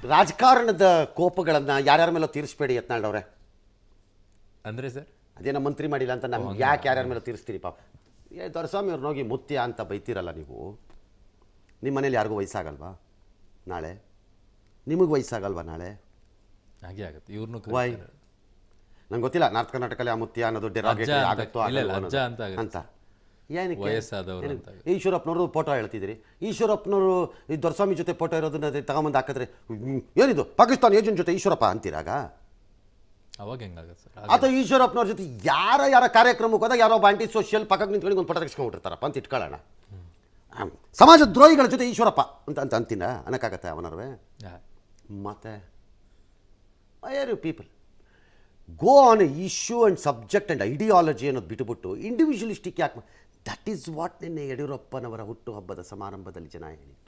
ರಾಜಕಾರಣದ ಕೋಪಗಳನ್ನು ಯಾರ್ಯಾರ ಮೇಲೋ ತೀರಿಸ್ಬೇಡಿ ಯತ್ನಾಳವ್ರೆ ಅಂದ್ರೆ ಸರ್ ಅದೇನೋ ಮಂತ್ರಿ ಮಾಡಿಲ್ಲ ಅಂತ ನಮ್ಗೆ ಯಾಕೆ ಯಾರ್ಯಾರ ಮೇಲೆ ತೀರಿಸ್ತೀರಿ ಪಾಪ ಏ ದೊರಸ್ವಾಮಿ ಅವ್ರನ್ನ ಹೋಗಿ ಮುತ್ಯ ಅಂತ ಬೈತೀರಲ್ಲ ನೀವು ನಿಮ್ಮ ಮನೇಲಿ ಯಾರಿಗೂ ವಯಸ್ಸಾಗಲ್ವಾ ನಾಳೆ ನಿಮಗೆ ವಯಸ್ಸಾಗಲ್ವಾ ನಾಳೆ ಹಾಗೆ ಆಗುತ್ತೆ ಇವ್ರನ್ನು ವೈ ನಂಗೆ ಗೊತ್ತಿಲ್ಲ ನಾರ್ತ್ ಕರ್ನಾಟಕಲ್ಲಿ ಆ ಮುತ್ಯ ಅನ್ನೋದು ಡೆರಾಗೇಟರಿ ಅಂತ- ಆಗುತ್ತೋ ಇಲ್ಲ, ಇಲ್ಲ, ಆಗಲ್ವೋ ಅಜ್ಜ ಅನ್ನೋದು. ಅಂತ ಆಗುತ್ತೆ. ಅಂತ ಏನಕ್ಕೆ ವಯಸ್ಸಾದವರು ಏನಕ್ಕೆ? ಅಂತ ಈಶ್ವರಪ್ಪನವ್ರದ್ದು ಫೋಟೋ ಹೇಳ್ತಿದ್ದೀರಿ ಈಶ್ವರಪ್ಪನವರು ಈ ದೊರಸ್ವಾಮಿ ಜೊತೆ ಫೋಟೋ ಇರೋದನ್ನ ಅದೇ ತಗೊಂಬಂದು ಹಾಕಿದ್ರೆ ಹ್ಮ್, ಏನಿದು ಪಾಕಿಸ್ತಾನ ಏಜೆಂಟ್ ಜೊತೆ ಈಶ್ವರಪ್ಪ ಅಂತೀರಾಗ ಅವಾಗ ಹೆಂಗಾಗತ್ತೆ ಸರ್ ಅಥವಾ ಈಶ್ವರಪ್ಪನವ್ರ ಜೊತೆ ಯಾರ ಯಾರ ಕಾರ್ಯಕ್ರಮಕ್ಕೆ ಹೋದಾಗ ಯಾರೋ ಒಬ್ಬ ಆಂಟಿ ಸೋಷಿಯಲ್ ಪಕ್ಕಕ್ಕೆ ನಿಂತ್ಕೊಂಡು ಒಂದು ಫೋಟೋ ತೆಗೆಸ್ಕೊಂಡ್ಬಿಟ್ಟಿರ್ತಾರಪ್ಪ ಅಂತ ಇಟ್ಕೊಳ್ಳೋಣ ಆಮ್, ಸಮಾಜ ದ್ರೋಹಿಗಳ ಜೊತೆ ಈಶ್ವರಪ್ಪ ಅಂತ ಅಂತ ಅಂತೀನ ಅನ್ನಕ್ಕಾಗತ್ತೆ ಅವನರ್ವೇ ಹಾ. ಮತ್ತೆ are you people go on a issue and subject and ideology ಅನ್ನೋದು ಬಿಟ್ಟುಬಿಟ್ಟು ಇಂಡಿವಿಜುವಲಿಸ್ಟಿಕ್ ಯಾಕೆ ದಟ್ ಈಸ್ ವಾಟ್ ನಿನ್ನೆ ಯಡಿಯೂರಪ್ಪನವರ ಹುಟ್ಟುಹಬ್ಬದ ಸಮಾರಂಭದಲ್ಲಿ ಜನ ಹೇಳಿತ್ತು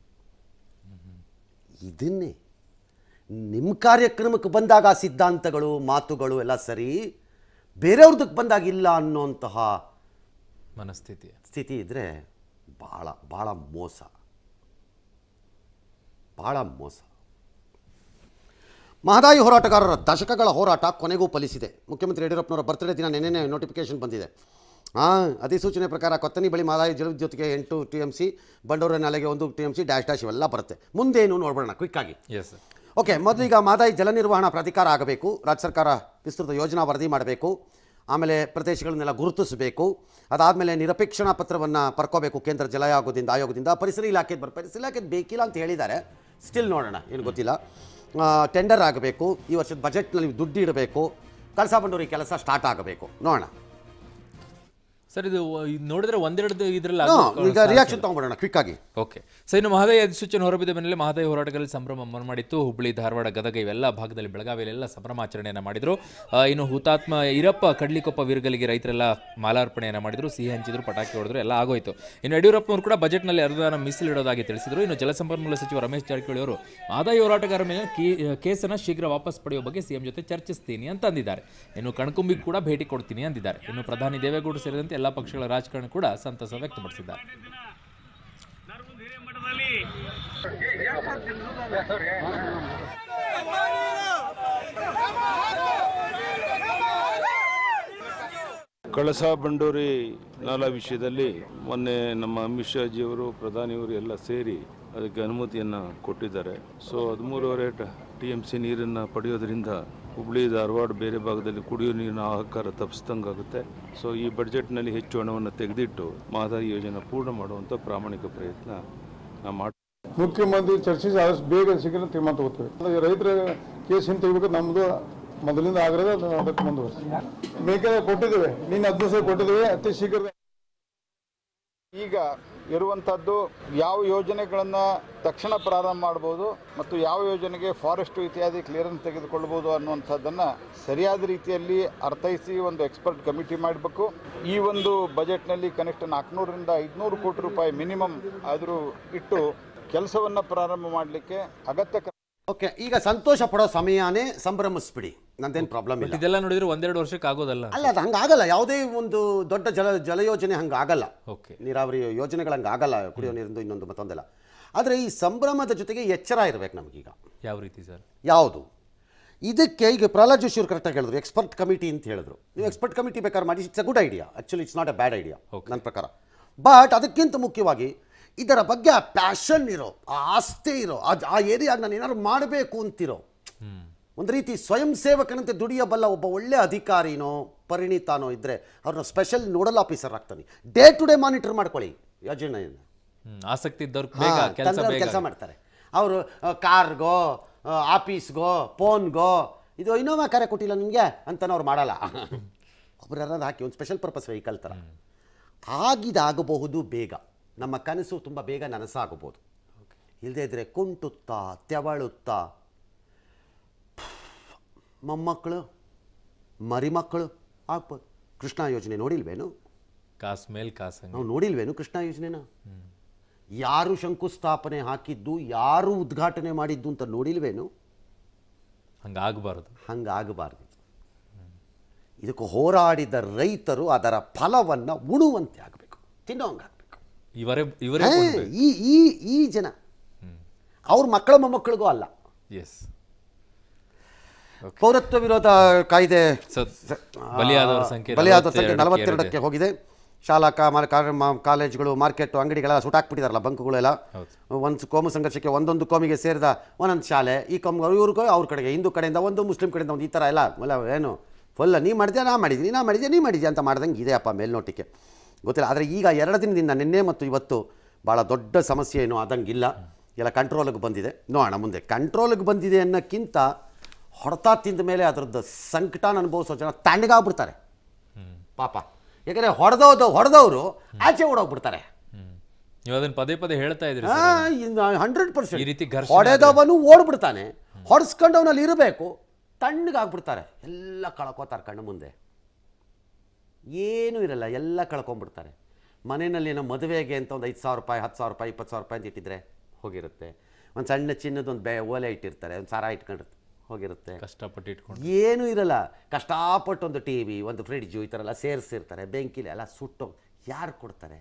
ಇದನ್ನೇ ನಿಮ್ಮ ಕಾರ್ಯಕ್ರಮಕ್ಕೆ ಬಂದಾಗ ಆ ಸಿದ್ಧಾಂತಗಳು ಮಾತುಗಳು ಎಲ್ಲ ಸರಿ ಬೇರೆಯವ್ರದಕ್ಕೆ ಬಂದಾಗ ಇಲ್ಲ ಅನ್ನೋಂತಹ ಮನಸ್ಥಿತಿ ಸ್ಥಿತಿ ಇದ್ದರೆ ಭಾಳ ಭಾಳ ಮೋಸ ಭಾಳ ಮೋಸ ಮಹದಾಯಿ ಹೋರಾಟಗಾರರ ದಶಕಗಳ ಹೋರಾಟ ಕೊನೆಗೂ ಫಲಿಸಿದೆ ಮುಖ್ಯಮಂತ್ರಿ ಯಡಿಯೂರಪ್ಪನವರ ಬರ್ತ್ಡೇ ದಿನ ನೆನ್ನೆ ನೋಟಿಫಿಕೇಶನ್ ಬಂದಿದೆ ಹಾಂ ಅಧಿಸೂಚನೆ ಪ್ರಕಾರ ಕೊತ್ತನಿ ಬಳಿ ಮಹದಾಯಿ ಜಲವಿದ್ಯುತ್ಗೆ ಎಂಟು ಟಿ ಎಮ್ ಸಿ ಬಂಡೂರು ನಾಲೆಗೆ ಒಂದು T M C dash dash ಇವೆಲ್ಲ ಬರುತ್ತೆ ಮುಂದೇನು ನೋಡ್ಬಿಡೋಣ ಕ್ವಿಕ್ಕಾಗಿ ಎಸ್ ಸರ್ ಓಕೆ ಮೊದಲೀಗ ಮಹದಾಯಿ ಜಲ ನಿರ್ವಹಣಾ ಪ್ರಾಧಿಕಾರ ಆಗಬೇಕು ರಾಜ್ಯ ಸರ್ಕಾರ ವಿಸ್ತೃತ ಯೋಜನಾ ವರದಿ ಮಾಡಬೇಕು ಆಮೇಲೆ ಪ್ರದೇಶಗಳನ್ನೆಲ್ಲ ಗುರುತಿಸಬೇಕು ಅದಾದಮೇಲೆ ನಿರಪೇಕ್ಷಣಾ ಪತ್ರವನ್ನು ಪರ್ಕೋಬೇಕು ಕೇಂದ್ರ ಜಲ ಆಯೋಗದಿಂದ ಆಯೋಗದಿಂದ ಪರಿಸರ ಇಲಾಖೆ ಬರ್ ಪರಿಸರ ಇಲಾಖೆ ಬೇಕಿಲ್ಲ ಅಂತ ಹೇಳಿದ್ದಾರೆ ಸ್ಟಿಲ್ ನೋಡೋಣ ಏನು ಗೊತ್ತಿಲ್ಲ ಟೆಂಡರ್ ಆಗಬೇಕು ಈ ವರ್ಷದ ಬಜೆಟ್ನಲ್ಲಿ ದುಡ್ಡು ಇಡಬೇಕು ಕಳಸಾ ಬಂಡೂರಿ ಕೆಲಸ ಸ್ಟಾರ್ಟ್ ಆಗಬೇಕು ನೋಡೋಣ ಸರ್ ಇದು ವ- ಇದ್ ನೋಡಿದ್ರೆ ಒಂದೆರಡು ಇದ್ರಲ್ಲಿ ನೋ, ಆಗೋದು ಈಗ ರಿಯಾಕ್ಷನ್ ತೊಗೊಂಬಿಡೋಣ ಕ್ವಿಕ್ಕಾಗಿ ಓಕೆ ಸೊ ಇನ್ನು ಮಹದಾಯಿ ಅಧಿಸೂಚನೆ ಹೊರಬಿದ್ದ ಮೇಲೆ ಮಹದಾಯಿ ಹೋರಾಟಗಳಲ್ಲಿ ಸಂಭ್ರಮ ಮಾಡಿತ್ತು ಹುಬ್ಬಳ್ಳಿ ಧಾರವಾಡ ಗದಗ ಇವೆಲ್ಲ ಭಾಗದಲ್ಲಿ ಬೆಳಗಾವಿಯಲ್ಲೆಲ್ಲ ಸಂಭ್ರಮಾಚರಣೆಯನ್ನು ಮಾಡಿದ್ರು ಆ, ಇನ್ನು ಹುತಾತ್ಮ ಈರಪ್ಪ ಕಡ್ಲಿಕೊಪ್ಪ ವೀರಗಲಿಗೆ ರೈತರೆಲ್ಲ ಮಾಲಾರ್ಪಣೆಯನ್ನು ಮಾಡಿದ್ರು ಸಿಹಿ ಹಂಚಿದ್ರು ಪಟಾಕಿ ಹೊಡೆದ್ರು ಎಲ್ಲ ಆಗೋಯ್ತು ಇನ್ನು ಯಡಿಯೂರಪ್ಪನವರು ಕೂಡ ಬಜೆಟ್ನಲ್ಲಿ ಅನುದಾನ ಮೀಸಲಿಡೋದಾಗಿ ತಿಳಿಸಿದ್ರು ಇನ್ನು ಜಲಸಂಪನ್ಮೂಲ ಸಚಿವ ರಮೇಶ್ ಜಾರಕಿಹೊಳಿ ಅವರು ಮಹದಾಯಿ ಹೋರಾಟಗಾರರ ಮೇಲೆ ಕೇ- ಕೇಸನ್ನು ಶೀಘ್ರ ವಾಪಸ್ ಪಡೆಯುವ ಬಗ್ಗೆ ಸಿಎಂ ಜೊತೆ ಚರ್ಚಿಸ್ತೀನಿ ಅಂತ ಅಂದಿದ್ದಾರೆ ಇನ್ನು ಕಣ್ಕುಂಬಿಗೆ ಕೂಡ ಭೇಟಿ ಕೊಡ್ತೀನಿ ಅಂದಿದ್ದಾರೆ ಇನ್ನು ಪ್ರಧಾನಿ ದೇವೇಗೌಡರು ಸೇರಿದಂತೆ ಎಲ್ಲ ಪಕ್ಷಗಳ ರಾಜಕಾರಣ ಕೂಡ ಸಂತಸ ವ್ಯಕ್ತಪಡಿಸಿದ್ದಾರೆ ಕಳಸಾ ಬಂಡೂರಿ ನಾಲಾ ವಿಷಯದಲ್ಲಿ ಮೊನ್ನೆ ನಮ್ಮ ಅಮಿತ್ ಶಾ ಜಿಯವರು ಪ್ರಧಾನಿಯವರು ಎಲ್ಲ ಸೇರಿ ಅದಕ್ಕೆ ಅನುಮತಿಯನ್ನು ಕೊಟ್ಟಿದ್ದಾರೆ ಸೊ ಹದಿಮೂರುವರೆ ಟಿ ಎಮ್ ಸಿ ನೀರನ್ನು ಪಡೆಯೋದ್ರಿಂದ ಹುಬ್ಳಿ ಧಾರವಾಡ ಬೇರೆ ಭಾಗದಲ್ಲಿ ಕುಡಿಯೋ ನೀರಿನ ಆಹಾಕಾರ ತಪ್ಪಿಸ್ದಂಗಾಗುತ್ತೆ ಸೊ ಈ ಬಡ್ಜೆಟ್ನಲ್ಲಿ ಹೆಚ್ಚು ಹಣವನ್ನು ತೆಗೆದಿಟ್ಟು ಮಹದಾಯಿ ಯೋಜನೆ ಪೂರ್ಣ ಮಾಡುವಂಥ ಪ್ರಾಮಾಣಿಕ ಪ್ರಯತ್ನ ನಾವು ಮಾಡಿ ಮುಖ್ಯಮಂತ್ರಿ ಚರ್ಚಿಸಿ ಆದಷ್ಟು ಬೇಗ ಶೀಘ್ರ ತೀರ್ಮಾನ ತಗೋತೀವಿ ಅದು ರೈತರ ಕೇಸ್ ಹಿಂದೆ ತೆಗಿಬೇಕು ನಮ್ಮದು ಮೊದಲಿಂದ ಆಗಿರೋದು ಅದು ಅದಕ್ಕೆ ಮುಂದುವರಿಸಿ ಮೇಕೆ ಕೊಟ್ಟಿದ್ದೇವೆ ನೀನು ಹದಿನೈದು ಸಾವಿರ ಕೊಟ್ಟಿದ್ದೇವೆ ಅತಿ ಶೀಘ್ರ ಈಗ ಇರುವಂಥದ್ದು ಯಾವ ಯೋಜನೆಗಳನ್ನು ತಕ್ಷಣ ಪ್ರಾರಂಭ ಮಾಡ್ಬೋದು ಮತ್ತು ಯಾವ ಯೋಜನೆಗೆ ಫಾರೆಸ್ಟ್ ಇತ್ಯಾದಿ ಕ್ಲಿಯರೆನ್ಸ್ ತೆಗೆದುಕೊಳ್ಬೋದು ಅನ್ನುವಂಥದ್ದನ್ನು ಸರಿಯಾದ ರೀತಿಯಲ್ಲಿ ಅರ್ಥೈಸಿ ಒಂದು ಎಕ್ಸ್ಪರ್ಟ್ ಕಮಿಟಿ ಮಾಡಬೇಕು ಈ ಒಂದು ಬಜೆಟ್ನಲ್ಲಿ ಕನಿಷ್ಠ ನಾಲ್ಕುನೂರರಿಂದ ಐದುನೂರು ಕೋಟಿ ರೂಪಾಯಿ ಮಿನಿಮಮ್ ಆದರೂ ಇಟ್ಟು ಕೆಲಸವನ್ನು ಪ್ರಾರಂಭ ಮಾಡಲಿಕ್ಕೆ ಅಗತ್ಯ ಕ್ರಮ ಓಕೆ ಈಗ ಸಂತೋಷ ಪಡೋ ಸಮಯನೇ ಸಂಭ್ರಮಿಸ್ಬಿಡಿ ನಂದೇನು ಪ್ರಾಬ್ಲಮ್ ಇಲ್ಲ ಇದೆಲ್ಲ ನೋಡಿದ್ರೆ ಒಂದೆರಡು ವರ್ಷಕ್ಕೆ ಆಗೋದಲ್ಲ ಅಲ್ಲ ಅದು ಹಂಗಾಗಲ್ಲ ಯಾವುದೇ ಒಂದು ದೊಡ್ಡ ಜಲ ಜಲಯೋಜನೆ ಹಂಗೆ ಆಗಲ್ಲ ಓಕೆ ನೀರಾವರಿ ಯೋಜನೆಗಳು ಹಂಗೆ ಆಗಲ್ಲ ಕುಡಿಯೋ ನೀರಿಂದು ಇನ್ನೊಂದು ಮತ್ತೊಂದೆಲ್ಲ ಆದರೆ ಈ ಸಂಭ್ರಮದ ಜೊತೆಗೆ ಎಚ್ಚರ ಇರಬೇಕು ನಮಗೀಗ ಯಾವ ರೀತಿ ಸರ್ ಯಾವುದು ಇದಕ್ಕೆ ಈಗ ಪ್ರಹ್ಲಾದ್ ಜೋಶಿ ಅವರು ಕರೆಕ್ಟಾಗಿ ಹೇಳಿದ್ರು ಎಕ್ಸ್ಪರ್ಟ್ ಕಮಿಟಿ ಅಂತ ಹೇಳಿದ್ರು ನೀವು ಎಕ್ಸ್ಪರ್ಟ್ ಕಮಿಟಿ ಬೇಕಾದ್ರೆ ಮಾಡಿ it's a good idea actually it's not a bad idea ನನ್ನ ಪ್ರಕಾರ ಬಟ್ ಅದಕ್ಕಿಂತ ಮುಖ್ಯವಾಗಿ ಇದರ ಬಗ್ಗೆ ಆ ಪ್ಯಾಷನ್ ಇರೋ ಆ ಆಸ್ತಿ ಇರೋ ಅದು ಆ ಏರಿಯಾಗ ನಾನು ಏನಾದ್ರು ಮಾಡಬೇಕು ಅಂತಿರೋ ಒಂದು ರೀತಿ ಸ್ವಯಂ ಸೇವಕನಂತೆ ದುಡಿಯಬಲ್ಲ ಒಬ್ಬ ಒಳ್ಳೆ ಅಧಿಕಾರಿನೋ ಪರಿಣಿತಾನೋ ಇದ್ದರೆ ಅವ್ರನ್ನ ಸ್ಪೆಷಲ್ ನೋಡಲ್ ಆಫೀಸರ್ ಆಗ್ತಾನೆ ಡೇ ಟು ಡೇ ಮಾನಿಟರ್ ಮಾಡ್ಕೊಳ್ಳಿ ಯೋಜನೆಯನ್ನು ಹ್ಮ್, ಆಸಕ್ತಿ ಇದ್ದವ್ರು ಬೇಗ ಕೆಲಸ ಬೇಗ ಕೆಲಸ ಮಾಡ್ತಾರೆ ಅವರು ಕಾರ್ಗೋ ಆಫೀಸ್ಗೋ ಫೋನ್ಗೋ ಇದು ಇನ್ನೋವಾ ಕಾರ್ಯ ಕೊಟ್ಟಿಲ್ಲ ನಿಮಗೆ ಅಂತನೂ ಅವ್ರು ಮಾಡಲ್ಲ ಒಬ್ರು ಯಾರಾದ್ರು ಹಾಕಿ ಒಂದು ಸ್ಪೆಷಲ್ ಪರ್ಪಸ್ ವೆಹಿಕಲ್ ಥರ ಆಗಿದಾಗಬಹುದು ಬೇಗ ನಮ್ಮ ಕನಸು ತುಂಬ ಬೇಗ ನನಸಾಗಬಹುದು ಇಲ್ಲದೇ ಇದ್ದರೆ ಕುಂಟುತ್ತಾ ತೆವಳುತ್ತಾ ಮೊಮ್ಮಕ್ಕಳು ಮರಿಮಕ್ಕಳು ಆಗ್ಬೋದು ಕೃಷ್ಣ ಯೋಜನೆ ನೋಡಿಲ್ವೇನು ಕಾಸ್ ಮೇಲ್ ಕಾಸ್ ಹಂಗೆ ನಾವು ನೋಡಿಲ್ವೇನು ಕೃಷ್ಣ ಯೋಜನೆನ ಯಾರು ಶಂಕುಸ್ಥಾಪನೆ ಹಾಕಿದ್ದು ಯಾರು ಉದ್ಘಾಟನೆ ಮಾಡಿದ್ದು ಅಂತ ನೋಡಿಲ್ವೇನು ಹಂಗಾಗಬಾರ್ದು ಹಂಗಾಗಬಾರ್ದು ಇದಕ್ಕೆ ಹೋರಾಡಿದ ರೈತರು ಅದರ ಫಲವನ್ನು ಉಣುವಂತೆ ಆಗಬೇಕು ತಿನ್ನೋಂಗಾಗಬೇಕು ಇವರೇ ಇವರೇ ಈ ಈ ಈ ಜನ ಅವ್ರ ಮಕ್ಕಳ ಮೊಮ್ಮಕ್ಕಳಿಗೂ ಅಲ್ಲ ಎಸ್ ಪೌರತ್ವ ವಿರೋಧ ಕಾಯ್ದೆ ಬಲಿಯಾದವರ ಸಂಖ್ಯೆ ಬಲಿಯಾದವರ ಸಂಖ್ಯೆ 42 ನಲವತ್ತೆರಡಕ್ಕೆ ಹೋಗಿದೆ ಶಾಲಾ ಕಾ ಮಾ- ಕಾ- ಮಾ- ಕಾಲೇಜುಗಳು ಮಾರ್ಕೆಟ್ ಅಂಗಡಿಗಳೆಲ್ಲ ಸುಟ್ಟಾಕ್ಬಿಟ್ಟಿದಾರಲ್ಲ ಬಂಕ್ಗಳೆಲ್ಲ ಒಂದು ಕೋಮು ಸಂಘರ್ಷಕ್ಕೆ ಒಂದೊಂದು ಕೋಮಿಗೆ ಸೇರಿದ ಒಂದೊಂದು ಶಾಲೆ ಈ ಕೋಮ್ ಇವ್ರಿಗೂ ಅವ್ರ ಕಡೆಗೆ ಹಿಂದೂ ಕಡೆಯಿಂದ ಒಂದು ಮುಸ್ಲಿಂ ಕಡೆಯಿಂದ ಒಂದು ಈ ಥರ ಎಲ್ಲ ಎಲ್ಲ ಏನು ಫುಲ್ ನೀ ಮಾಡಿದ್ಯಾ ನಾ ಮಾಡಿದ್ದೀನಿ ನಾ ಮಾಡಿದ್ಯಾ ನೀ ಮಾಡಿದ್ಯಾ ಅಂತ ಮಾಡ್ದಂಗೆ ಇದೆ ಅಪ್ಪ ಮೇಲ್ನೋಟಕ್ಕೆ ಗೊತ್ತಿಲ್ಲ ಆದರೆ ಈಗ ಎರಡು ದಿನದಿಂದ ನಿನ್ನೆ ಮತ್ತು ಇವತ್ತು ಭಾಳ ದೊಡ್ಡ ಸಮಸ್ಯೆ ಏನು ಆದಂಗಿಲ್ಲ ಎಲ್ಲ ಕಂಟ್ರೋಲಿಗೆ ಬಂದಿದೆ ನೋಡೋಣ ಮುಂದೆ ಕಂಟ್ರೋಲಿಗೆ ಬಂದಿದೆ ಅನ್ನೋಕ್ಕಿಂತ ಹೊಡೆತ ತಿಂದ ಮೇಲೆ ಅದರದ್ದು ಸಂಕಟನ ಅನುಭವಿಸೋ ಜನ ತಣ್ಣಗಾಗ್ಬಿಡ್ತಾರೆ ಪಾಪ ಯಾಕಂದರೆ ಹೊಡೆದೋದು ಹೊಡೆದವರು ಆಚೆ ಓಡೋಗ್ಬಿಡ್ತಾರೆ ನೀವು ಅದನ್ನ ಪದೇ ಪದೇ ಹೇಳ್ತಾ ಇದ್ರಿ ಹಂಡ್ರೆಡ್ ಈ ಪರ್ಸೆಂಟ್ ರೀತಿ ಘರ್ಷಣೆ ಹೊಡೆದವನು ಓಡ್ಬಿಡ್ತಾನೆ ಹೊಡೆಸ್ಕೊಂಡವನಲ್ಲಿ ಇರಬೇಕು ತಣ್ಣಗಾಗ್ಬಿಡ್ತಾರೆ ಎಲ್ಲ ಕಳ್ಕೊತಾರೆ ಕಣ್ಣು ಮುಂದೆ ಏನೂ ಇರಲ್ಲ ಎಲ್ಲ ಕಳ್ಕೊಂಬಿಡ್ತಾರೆ ಮನೆಯಲ್ಲಿ ಏನೋ ಮದುವೆಗೆ ಅಂತ ಒಂದು ಐದು ಸಾವಿರ ರೂಪಾಯಿ ಹತ್ತು ಸಾವಿರ ರೂಪಾಯಿ ಇಪ್ಪತ್ತು ಸಾವಿರ ರೂಪಾಯಿ ಅಂತ ಇಟ್ಟಿದ್ರೆ ಹೋಗಿರುತ್ತೆ ಒಂದು ಸಣ್ಣ ಚಿನ್ನದ ಒಂದು ಬೆ ಓಲೆ ಇಟ್ಟಿರ್ತಾರೆ ಒಂದು ಸಾರ ಇಟ್ಕೊಂಡಿರ್ತಾರೆ ಹೋಗಿರುತ್ತೆ ಕಷ್ಟಪಟ್ಟು ಇಟ್ಕೊಂಡು ಏನೂ ಇರಲ್ಲ ಕಷ್ಟಪಟ್ಟು ಒಂದು ಟಿ ವಿ ಒಂದು ಫ್ರಿಡ್ಜು ಈ ಥರ ಎಲ್ಲ ಸೇರಿಸಿರ್ತಾರೆ ಬೆಂಕಿಲಿ ಎಲ್ಲ ಸುಟ್ಟು ಯಾರು ಕೊಡ್ತಾರೆ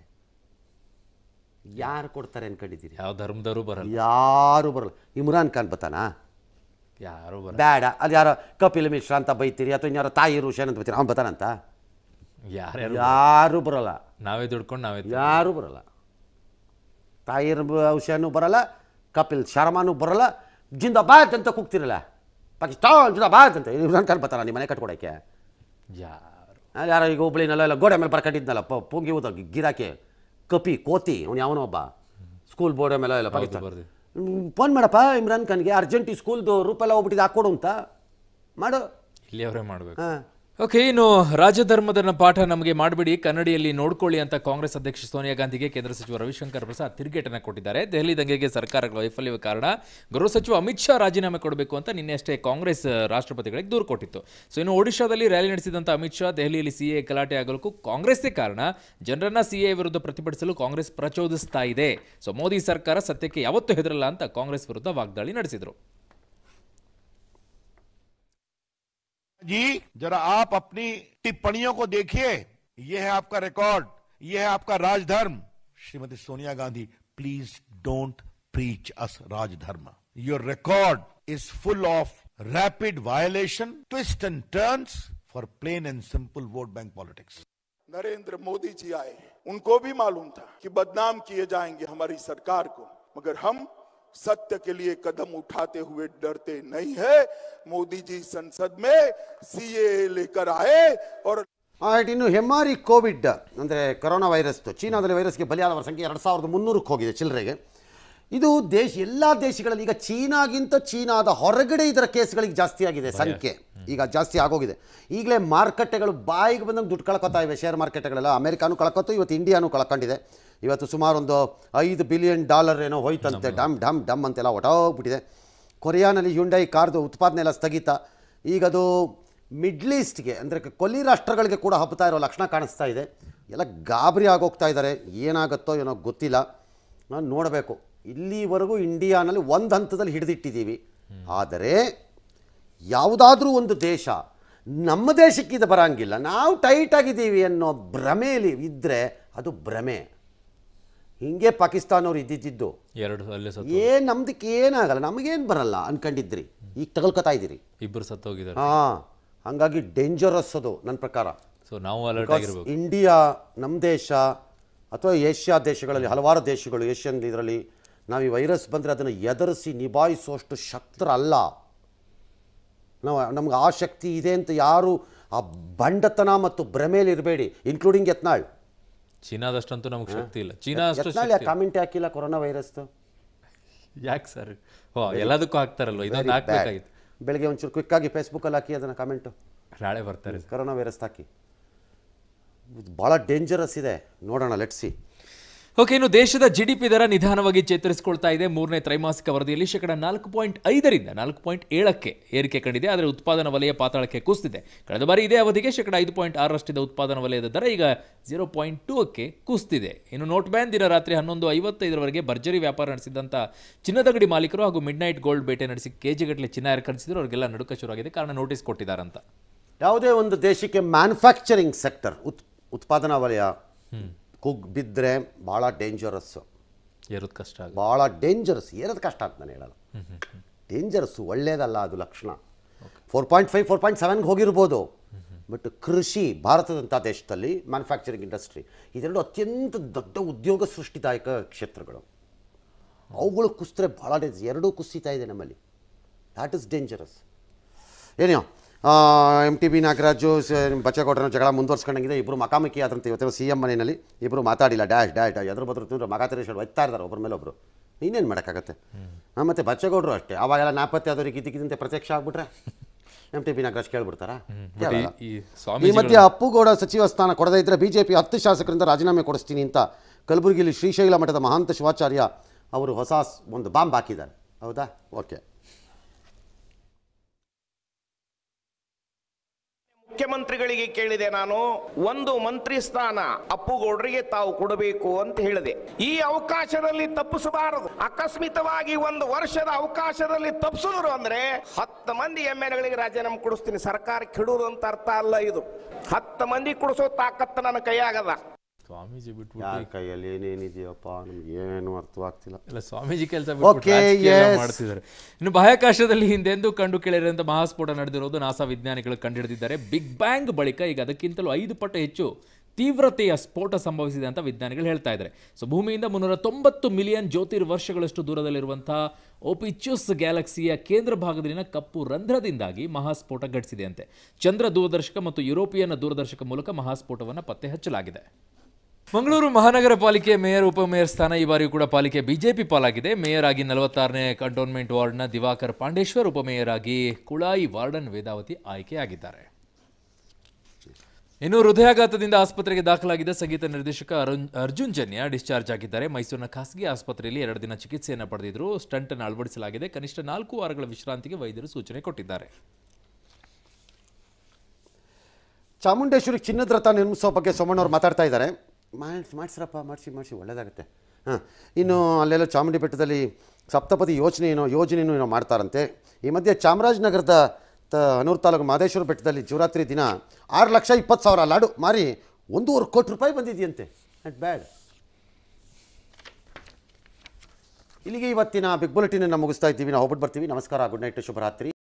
ಯಾರು ಕೊಡ್ತಾರೆ ಅನ್ಕೊಂಡಿದ್ದೀರಿ ಯಾವ ಧರ್ಮದವರು ಬರಲ್ಲ ಯಾರು ಬರಲ್ಲ ಇಮ್ರಾನ್ ಖಾನ್ ಬತ್ತಾನಾ ಯಾರು ಬರಲ್ಲ ಬೇಡ ಅಲ್ಲಿ ಯಾರೋ ಕಪಿಲ್ ಮಿಶ್ರಾ ಅಂತ ಬೈತೀರಿ ಅಥವಾ ಇನ್ಯಾರೋ ತಾಯಿ ಋಷನ್ ಅಂತ ಬೈತೀರಿ ಅವ್ನು ಬತ್ತಾನಂತ ಯಾರ್ಯಾರು ಯಾರು ಬರಲ್ಲ ನಾವೇ ದುಡ್ಕೊಂಡು ನಾವೇ ತಿನ್ನೋದು. ಯಾರು ಬರಲ್ಲ ತಾಯಿ ಹುಷಾನು ಬರಲ್ಲ ಕಪಿಲ್ ಶರ್ಮಾನು ಬರಲ್ಲ ಜಿಂದಾಬಾದ್ ಅಂತ ಕೂಗ್ತಿರಲ್ಲ ಪಾಕಿಸ್ತಾನ್ ಜಿಂದಾಬಾದ್ ಅಂತ ಇಮ್ರಾನ್ ಖಾನ್ ಬರ್ತಾರ ನಿಮ್ಮ ಮನೆ ಕಟ್ಕೊಡಕ್ಕೆ ಯಾರು ಅಲ್ಲಿ ಯಾರೋ ಈಗ ಹುಬ್ಳಿನೆಲ್ಲ ಎಲ್ಲ ಗೋಡೆ ಮೇಲೆ ಬರ್ಕೊಂಡಿದ್ನಲ್ಲ ಪ ಪುಂಗಿ ಊದ ಗಿರಾಕಿ ಕಪಿ ಕೋತಿ ಅವ್ನು ಯಾವನೋ ಒಬ್ಬ ಸ್ಕೂಲ್ ಬೋರ್ಡ್ ಮೇಲೆ ಎಲ್ಲ ಪಾಕಿಸ್ತಾನ ಬರ್ದಿ. ಫೋನ್ ಮಾಡಪ್ಪ ಇಮ್ರಾನ್ ಖಾನ್ಗೆ ಅರ್ಜೆಂಟ್ ಈ ಸ್ಕೂಲ್ದು ರೂಪೆಲ್ಲ ಹೋಗ್ಬಿಟ್ಟಿದ್ದು ಹಾಕ್ಕೊಡು ಅಂತ ಮಾಡು ಇಲ್ಲಿ ಅವರೇ ಮಾಡಬೇಕು ಹಾಂ ಓಕೆ ಇನ್ನು ರಾಜಧರ್ಮದ ಪಾಠ ನಮಗೆ ಮಾಡಬೇಡಿ ಕನ್ನಡಿಯಲ್ಲಿ ನೋಡ್ಕೊಳ್ಳಿ ಅಂತ ಕಾಂಗ್ರೆಸ್ ಅಧ್ಯಕ್ಷ ಸೋನಿಯಾ ಗಾಂಧಿಗೆ ಕೇಂದ್ರ ಸಚಿವ ರವಿಶಂಕರ್ ಪ್ರಸಾದ್ ತಿರುಗೇಟನ್ನ ಕೊಟ್ಟಿದ್ದಾರೆ ದೆಹಲಿ ದಂಗೆಗೆ ಸರ್ಕಾರಗಳ ವೈಫಲ್ಯವೇ ಕಾರಣ ಗೃಹ ಸಚಿವ ಅಮಿತ್ ಶಾ ರಾಜೀನಾಮೆ ಕೊಡಬೇಕು ಅಂತ ನಿನ್ನೆ ಅಷ್ಟೇ ಕಾಂಗ್ರೆಸ್ ರಾಷ್ಟ್ರಪತಿಗಳಿಗೆ ದೂರು ಕೊಟ್ಟಿತ್ತು ಸೊ ಇನ್ನು ಒಡಿಶಾದಲ್ಲಿ ರ್ಯಾಲಿ ನಡೆಸಿದಂಥ ಅಮಿತ್ ಶಾ ದೆಹಲಿಯಲ್ಲಿ ಸಿಎ ಗಲಾಟೆ ಆಗಲಿಕ್ಕೂ ಕಾಂಗ್ರೆಸ್ಸೇ ಕಾರಣ ಜನರನ್ನ ಸಿಎ ವಿರುದ್ಧ ಪ್ರತಿಭಟಿಸಲು ಕಾಂಗ್ರೆಸ್ ಪ್ರಚೋದಿಸ್ತಾ ಇದೆ ಸೊ ಮೋದಿ ಸರ್ಕಾರ ಸತ್ಯಕ್ಕೆ ಯಾವತ್ತೂ ಹೆದರಲ್ಲ ಅಂತ ಕಾಂಗ್ರೆಸ್ ವಿರುದ್ಧ ವಾಗ್ದಾಳಿ ನಡೆಸಿದರು जी जरा आप अपनी टिप्पणियों को देखिए ये है आपका रिकॉर्ड ये है आपका राजधर्म Shrimati Sonia Gandhi please don't preach us rajdharma your record is full of rapid violation twist and turns for plain and simple vote bank politics Narendra Modi ji आए उनको भी मालूम था कि बदनाम किए जाएंगे हमारी सरकार को मगर हम सत्य के लिए कदम उठाते हुए डरते नहीं है मोदी जी संसद में सीए लेकर आए और ಆಯ್ತು ಇನ್ನು ಹೆಮ್ಮಾರಿ ಕೋವಿಡ್ ಅಂದರೆ ಕೊರೋನಾ ವೈರಸ್ದು ಚೀನಾದಲ್ಲಿ ವೈರಸ್ಗೆ ಬಲಿಯಾದವರ ಸಂಖ್ಯೆ ಎರಡು ಸಾವಿರದ ಮುನ್ನೂರಕ್ಕೆ ಹೋಗಿದೆ ಚಿಲ್ಲರೆಗೆ ಇದು ದೇಶ ಎಲ್ಲ ದೇಶಗಳಲ್ಲಿ ಈಗ ಚೀನಾಗಿಂತ ಚೀನಾದ ಹೊರಗಡೆ ಇದರ ಕೇಸ್ಗಳಿಗೆ ಜಾಸ್ತಿ ಆಗಿದೆ ಸಂಖ್ಯೆ ಈಗ ಜಾಸ್ತಿ ಆಗೋಗಿದೆ ಈಗಲೇ ಮಾರುಕಟ್ಟೆಗಳು ಬಾಯಿಗೆ ಬಂದಂಗೆ ದುಡ್ಡು ಕಳ್ಕೊತಾ ಇವೆ ಶೇರ್ ಮಾರ್ಕೆಟ್ಗಳೆಲ್ಲ ಅಮೆರಿಕಾನು ಕಳ್ಕೊತು ಇವತ್ತು ಇಂಡಿಯಾನು ಕಳ್ಕೊಂಡಿದೆ ಇವತ್ತು ಸುಮಾರು ಒಂದು ಐದು ಬಿಲಿಯನ್ ಡಾಲರ್ ಏನೋ ಹೋಯ್ತಂತೆ ಡಮ್ ಡಮ್ ಡಮ್ ಅಂತೆಲ್ಲ ಹೊಟ್ಟೋಗ್ಬಿಟ್ಟಿದೆ ಕೊರಿಯಾನಲ್ಲಿ ಹ್ಯುಂಡೈ ಕಾರ್ದು ಉತ್ಪಾದನೆ ಎಲ್ಲ ಸ್ಥಗಿತ ಈಗ ಅದು ಮಿಡ್ಲ್ ಈಸ್ಟ್ಗೆ ಅಂದರೆ ಕೊಲ್ಲಿ ರಾಷ್ಟ್ರಗಳಿಗೆ ಕೂಡ ಹಬ್ಬತಾ ಇರೋ ಲಕ್ಷಣ ಕಾಣಿಸ್ತಾ ಇದೆ ಎಲ್ಲ ಗಾಬರಿ ಆಗೋಗ್ತಾ ಇದ್ದಾರೆ ಏನಾಗುತ್ತೋ ಏನೋ ಗೊತ್ತಿಲ್ಲ ನಾನು ನೋಡಬೇಕು ಇಲ್ಲಿವರೆಗೂ ಇಂಡಿಯಾನಲ್ಲಿ ಒಂದು ಹಂತದಲ್ಲಿ ಹಿಡಿದಿಟ್ಟಿದ್ದೀವಿ ಆದರೆ ಯಾವುದಾದ್ರೂ ಒಂದು ದೇಶ ನಮ್ಮ ದೇಶಕ್ಕೆ ಇದು ಬರೋಂಗಿಲ್ಲ ನಾವು ಟೈಟ್ ಆಗಿದ್ದೀವಿ ಅನ್ನೋ ಭ್ರಮೆಯಲ್ಲಿ ಇದ್ದರೆ ಅದು ಭ್ರಮೆ ಹಿಂಗೆ ಪಾಕಿಸ್ತಾನವ್ರು ಇದ್ದಿದ್ದು ಎರಡು ಅಲ್ಲೇ ಸತ್ತು ಏನು ನಮ್ದಕ್ಕೆ ಏನಾಗಲ್ಲ ನಮಗೇನು ಬರಲ್ಲ ಅನ್ಕೊಂಡಿದ್ರಿ ಈಗ ತಗೊಳ್ಕೊತಾ ಇದ್ದೀರಿ ಇಬ್ಬರು ಸತ್ತೋಗಿದ್ದಾರೆ ಹಾಂ ಹಾಗಾಗಿ ಡೇಂಜರಸ್ ಅದು ನನ್ನ ಪ್ರಕಾರ ಸೊ ನಾವು ಅಲರ್ಟ್ Because ಆಗಿರ್ಬೇಕು ಇಂಡಿಯಾ ನಮ್ಮ ದೇಶ ಅಥವಾ ಏಷ್ಯಾ ದೇಶಗಳಲ್ಲಿ ಹಲವಾರು ದೇಶಗಳು ಏಷ್ಯನ್ ಇದರಲ್ಲಿ ನಾವು ಈ ವೈರಸ್ ಬಂದರೆ ಅದನ್ನು ಎದುರಿಸಿ ನಿಭಾಯಿಸುವಷ್ಟು ಶಕ್ತರಲ್ಲ ನಾವು ನಮ್ಗೆ ಆ ಶಕ್ತಿ ಇದೆ ಅಂತ ಯಾರು ಆ ಬಂಡತನ ಮತ್ತು ಭ್ರಮೆಯಲ್ಲಿ ಇರಬೇಡಿ ಇನ್ಕ್ಲೂಡಿಂಗ್ ಯತ್ನಾಳ್ ಚೀನಾದಷ್ಟಂತೂ ನಮಗೆ ಶಕ್ತಿ ಇಲ್ಲ ಚೀನಾ ಅಷ್ಟು ಯತ್ನಾಳ್ ಯಾಕೆ ಕಾಮೆಂಟ್ ಹಾಕಿಲ್ಲ ಕೊರೋನಾ ವೈರಸ್ದು ಯಾಕೆ ಸರ್ ಓ ಎಲ್ಲದಕ್ಕೂ ಹಾಕ್ತಾರಲ್ವ ಇದೊಂದು ಹಾಕ್ಬೇಕಾಗಿತ್ತು ಬೆಳಗ್ಗೆ ಒಂಚೂರು ಕ್ವಿಕ್ಕಾಗಿ ಫೇಸ್ಬುಕ್ಕಲ್ಲಿ ಹಾಕಿ ಅದನ್ನು ಕಮೆಂಟು ನಾಳೆ ಬರ್ತಾರೆ ಕೊರೋನಾ ವೈರಸ್ ಹಾಕಿ ಭಾಳ ಡೇಂಜರಸ್ ಇದೆ ನೋಡೋಣ ಲೆಟ್ಸಿ ಓಕೆ ಇನ್ನು ದೇಶದ ಜಿಡಿಪಿ ದರ ನಿಧಾನವಾಗಿ ಚೇತರಿಸಿಕೊಳ್ತಾ ಇದೆ ಮೂರನೇ ತ್ರೈಮಾಸಿಕ ವರದಿಯಲ್ಲಿ ಶೇಕಡ ನಾಲ್ಕು ಪಾಯಿಂಟ್ ಐದರಿಂದ ನಾಲ್ಕು ಪಾಯಿಂಟ್ ಏಳಕ್ಕೆ ಏರಿಕೆ ಕಂಡಿದೆ ಆದರೆ ಉತ್ಪಾದನಾ ವಲಯ ಪಾತಾಳಕ್ಕೆ ಕುಸಿದಿದೆ ಕಳೆದ ಬಾರಿ ಇದೇ ಅವಧಿಗೆ ಶೇಕಡ ಐದು ಪಾಯಿಂಟ್ ಆರರಷ್ಟಿದ್ದ ಉತ್ಪಾದನಾ ವಲಯದ ದರ ಈಗ ಜೀರೋ ಪಾಯಿಂಟ್ ಟೂಕ್ಕೆ ಕುಸಿದಿದೆ ಇನ್ನು ನೋಟ್ ಬ್ಯಾನ್ ದಿನ ರಾತ್ರಿ ಹನ್ನೊಂದು ಐವತ್ತೈದರವರೆಗೆ ಭರ್ಜರಿ ವ್ಯಾಪಾರ ನಡೆಸಿದಂಥ ಚಿನ್ನದಂಗಡಿ ಮಾಲೀಕರು ಹಾಗೂ ಮಿಡ್ ನೈಟ್ ಗೋಲ್ಡ್ ಬೇಟೆ ನಡೆಸಿ ಕೆಜಿಗಟ್ಟಲೆ ಚಿನ್ನ ಕಳಿಸಿದ್ರು ಅವರಿಗೆಲ್ಲ ನಡುಕ ಶುರುವಾಗಿದೆ ಕಾರಣ ನೋಟಿಸ್ ಕೊಟ್ಟಿದ್ದಾರಂತ ಯಾವುದೇ ಒಂದು ದೇಶಕ್ಕೆ ಮ್ಯಾನುಫ್ಯಾಕ್ಚರಿಂಗ್ ಸೆಕ್ಟರ್ ಉತ್ ಉತ್ಪಾದನಾ ವಲಯ ಕುಗ್ ಬಿದ್ದರೆ ಭಾಳ ಡೇಂಜರಸ್ಸು ಏರೋದು ಕಷ್ಟ ಆಗುತ್ತೆ ಭಾಳ ಡೇಂಜರಸ್ ಏರೋದು ಕಷ್ಟ ಅಂತ ನಾನು ಹೇಳಲ್ಲ ಡೇಂಜರಸ್ಸು ಒಳ್ಳೆಯದಲ್ಲ ಅದು ಲಕ್ಷಣ four point five four point ಸೆವೆನ್ಗೆ ಹೋಗಿರ್ಬೋದು ಬಟ್ ಕೃಷಿ ಭಾರತದಂಥ ದೇಶದಲ್ಲಿ ಮ್ಯಾನುಫ್ಯಾಕ್ಚರಿಂಗ್ ಇಂಡಸ್ಟ್ರಿ ಇದೆರಡು ಅತ್ಯಂತ ದೊಡ್ಡ ಉದ್ಯೋಗ ಸೃಷ್ಟಿದಾಯಕ ಕ್ಷೇತ್ರಗಳು ಅವುಗಳು ಕುಸಿದ್ರೆ ಭಾಳ ಡೇಂಜ್ ಎರಡೂ ಕುಸಿತಾ ಇದೆ ನಮ್ಮಲ್ಲಿ ದ್ಯಾಟ್ ಇಸ್ ಡೇಂಜರಸ್ ಏನೋ ಎಮ್ ಟಿ ಬಿ ನಾಗರಾಜು ಸ- ನಿಮ್ಮ ಬಚ್ಚೇಗೌಡರನ್ನ ಜಗಳ ಮುಂದುವರ್ಸ್ಕೊಂಡಂಗಿದೆ ಇಬ್ಬರು ಮಕಾಮುಖಿ ಆದಂತೆ ಇವತ್ತು ಸಿ ಎಮ್ ಮನೆಯಲ್ಲಿ ಇಬ್ಬರು ಮಾತಾಡಿಲ್ಲ ಡ್ಯಾಶ್ ಡ್ಯಾಶ್ ಎದ್ರ ಬದ್ರು ತಿಂದ್ರೆ ಮಗ ತಿರುಗಿ ಒಯ್ತಾ ಇದ್ದಾರೆ ಒಬ್ಬರ ಮೇಲೆ ಒಬ್ಬರು ಇನ್ನೇನು ಮಾಡೋಕ್ಕಾಗತ್ತೆ ಹಾಂ ಮತ್ತು ಬಚ್ಚೇಗೌಡರು ಅಷ್ಟೇ ಅವಾಗೆಲ್ಲ ನಾಪತ್ತೆ ಆದವ್ರಿಗೆ ಇದ್ದಕ್ಕಿದ್ದಂತೆ ಪ್ರತ್ಯಕ್ಷ ಆಗ್ಬಿಟ್ರೆ ಎಮ್ ಟಿ ಬಿ ನಾಗರಾಜ್ ಕೇಳ್ಬಿಡ್ತಾರಾ ಬಟ್ ಈ- ಈ ಈ ಸ್ವಾಮೀಜಿಗಳು ಮಧ್ಯೆ ಅಪ್ಪುಗೌಡ ಸಚಿವ ಸ್ಥಾನ ಕೊಡದೇ ಇದ್ದರೆ ಬಿಜೆಪಿ ಹತ್ತು ಶಾಸಕರಿಂದ ರಾಜೀನಾಮೆ ಕೊಡಿಸ್ತೀನಿ ಅಂತ ಕಲಬುರಗಿಯಲ್ಲಿ ಶ್ರೀಶೈಲ ಮಠದ ಮಹಾಂತ ಶಿವಾಚಾರ್ಯ ಅವರು ಹೊಸ ಸ್- ಒಂದು ಬಾಂಬ್ ಹಾಕಿದ್ದಾರೆ ಹೌದಾ ಓಕೆ ಮುಖ್ಯಮಂತ್ರಿಗಳಿಗೆ ಕೇಳಿದೆ ನಾನು ಒಂದು ಮಂತ್ರಿ ಸ್ಥಾನ ಅಪ್ಪುಗೌಡರಿಗೆ ತಾವು ಕೊಡಬೇಕು ಅಂತ ಹೇಳಿದೆ ಈ ಅವಕಾಶದಲ್ಲಿ ತಪ್ಪಿಸಬಾರದು ಅಕಸ್ಮಿತವಾಗಿ ಒಂದು ವರ್ಷದ ಅವಕಾಶದಲ್ಲಿ ತಪ್ಪಿಸಿದ್ರು ಅಂದ್ರೆ ಹತ್ತು ಮಂದಿ ಎಮ್ ಎಲ್ ಗಳಿಗೆ ರಾಜೀನಾಮೆ ಕೊಡಿಸ್ತೀನಿ ಸರ್ಕಾರ ಕೆಡುವುದು ಅಂತ ಅರ್ಥ ಅಲ್ಲ ಇದು ಹತ್ತು ಮಂದಿ ಕೊಡಿಸೋ ತಾಕತ್ತು ನನ್ನ ಕೈಯಾಗದ ಸ್ವಾಮೀಜಿ ಬಿಟ್ಬಿಟ್ಟು ಯಾರ ಕೈಯಲ್ಲಿ ಏನೇನಿದೆಯಪ್ಪ ನಮ್ಗೆ ಏನು ಅರ್ಥವಾಗ್ತಿಲ್ಲ ಎಲ್ಲ ಸ್ವಾಮೀಜಿ ಕೆಲಸ Okay, yes. ಮಾಡ್ತಿದ್ದಾರೆ ಇನ್ನು ಬಾಹ್ಯಾಕಾಶದಲ್ಲಿ ಹಿಂದೆಂದೂ ಕಂಡು ಕೇಳಿರುವಂಥ ಮಹಾಸ್ಫೋಟ ನಡೆದಿರೋದು ನಾಸಾ ವಿಜ್ಞಾನಿಗಳು ಕಂಡುಹಿಡಿದಿದ್ದಾರೆ ಬಿಗ್ ಬ್ಯಾಂಗ್ ಬಳಿಕ ಈಗ ಅದಕ್ಕಿಂತಲೂ ಐದು ಪಟ್ಟು ಹೆಚ್ಚು ತೀವ್ರತೆಯ ಸ್ಫೋಟ ಸಂಭವಿಸಿದೆ ಅಂತ ವಿಜ್ಞಾನಿಗಳು ಹೇಳ್ತಾ ಇದ್ದಾರೆ ಸೊ ಭೂಮಿಯಿಂದ ಮುನ್ನೂರ ತೊಂಬತ್ತು ಮಿಲಿಯನ್ ಜ್ಯೋತಿರ್ವರ್ಷಗಳಷ್ಟು ದೂರದಲ್ಲಿರುವಂತಹ ಓಪಿಚ್ಯೂಸ್ ಗ್ಯಾಲಕ್ಸಿಯ ಕೇಂದ್ರ ಭಾಗದಲ್ಲಿನ ಕಪ್ಪು ರಂಧ್ರದಿಂದಾಗಿ ಮಹಾಸ್ಫೋಟ ಘಟಿಸಿದೆಯಂತೆ ಚಂದ್ರ ದೂರದರ್ಶಕ ಮತ್ತು ಯುರೋಪಿಯನ್ ದೂರದರ್ಶಕ ಮೂಲಕ ಮಹಾಸ್ಫೋಟವನ್ನು ಪತ್ತೆ ಹಚ್ಚಲಾಗಿದೆ ಮಂಗಳೂರು ಮಹಾನಗರ ಪಾಲಿಕೆ ಮೇಯರ್ ಉಪಮೇಯರ್ ಸ್ಥಾನ ಈ ಬಾರಿಯೂ ಕೂಡ ಪಾಲಿಕೆ ಬಿಜೆಪಿ ಪಾಲಾಗಿದೆ ಮೇಯರ್ ಆಗಿ ನಲವತ್ತಾರನೇ ಕಂಟೋನ್ಮೆಂಟ್ ವಾರ್ಡ್ನ ದಿವಾಕರ್ ಪಾಂಡೇಶ್ವರ್ ಉಪಮೇಯರ್ ಆಗಿ ಕುಳಾಯಿ ವಾರ್ಡನ್ ವೇದಾವತಿ ಆಯ್ಕೆಯಾಗಿದ್ದಾರೆ ಇನ್ನು ಹೃದಯಾಘಾತದಿಂದ ಆಸ್ಪತ್ರೆಗೆ ದಾಖಲಾಗಿದ್ದ ಸಂಗೀತ ನಿರ್ದೇಶಕ ಅರುಣ್ ಅರ್ಜುನ್ ಜನ್ಯ ಡಿಸ್ಚಾರ್ಜ್ ಆಗಿದ್ದಾರೆ ಮೈಸೂರಿನ ಖಾಸಗಿ ಆಸ್ಪತ್ರೆಯಲ್ಲಿ ಎರಡು ದಿನ ಚಿಕಿತ್ಸೆಯನ್ನು ಪಡೆದಿದ್ರು ಸ್ಟಂಟ್ ಅನ್ನು ಅಳವಡಿಸಲಾಗಿದೆ ಕನಿಷ್ಠ ನಾಲ್ಕು ವಾರಗಳ ವಿಶ್ರಾಂತಿಗೆ ವೈದ್ಯರು ಸೂಚನೆ ಕೊಟ್ಟಿದ್ದಾರೆ ಚಾಮುಂಡೇಶ್ವರಿ ಚಿನ್ನದ ರಥ ನಿರ್ಮಿಸೋ ಬಗ್ಗೆ ಸೋಮಣ್ಣವ್ರು ಮಾತಾಡ್ತಾ ಇದ್ದಾರೆ ಮಾಡಿಸಿ ಮಾಡಿಸ್ರಪ್ಪ ಮಾಡಿಸಿ ಮಾಡಿಸಿ ಒಳ್ಳೆಯದಾಗುತ್ತೆ ಹಾಂ ಇನ್ನು ಅಲ್ಲೆಲ್ಲ ಚಾಮುಂಡಿ ಬೆಟ್ಟದಲ್ಲಿ ಸಪ್ತಪದಿ ಯೋಜನೆ ಏನೋ ಯೋಜನೆಯೂ ಏನೋ ಮಾಡ್ತಾರಂತೆ ಈ ಮಧ್ಯೆ ಚಾಮರಾಜನಗರದ ತ ಅನೂರು ತಾಲೂಕು ಮಹದೇಶ್ವರ ಬೆಟ್ಟದಲ್ಲಿ ಶಿವರಾತ್ರಿ ದಿನ ಆರು ಲಕ್ಷ ಇಪ್ಪತ್ತು ಸಾವಿರ ಲಾಡು ಮಾರಿ ಒಂದೂವರೆ ಕೋಟಿ ರೂಪಾಯಿ ಬಂದಿದೆಯಂತೆ ಅಟ್ ಬ್ಯಾಡ್ ಇಲ್ಲಿಗೆ ಇವತ್ತಿನ ಬಿಗ್ ಬುಲೆಟಿನನ್ನು ಮುಗಿಸ್ತಾ ಇದ್ದೀವಿ ನಾವು ಹೋಗ್ಬಿಟ್ಟು ಬರ್ತೀವಿ ನಮಸ್ಕಾರ ಗುಡ್ ನೈಟ್ ಶುಭರಾತ್ರಿ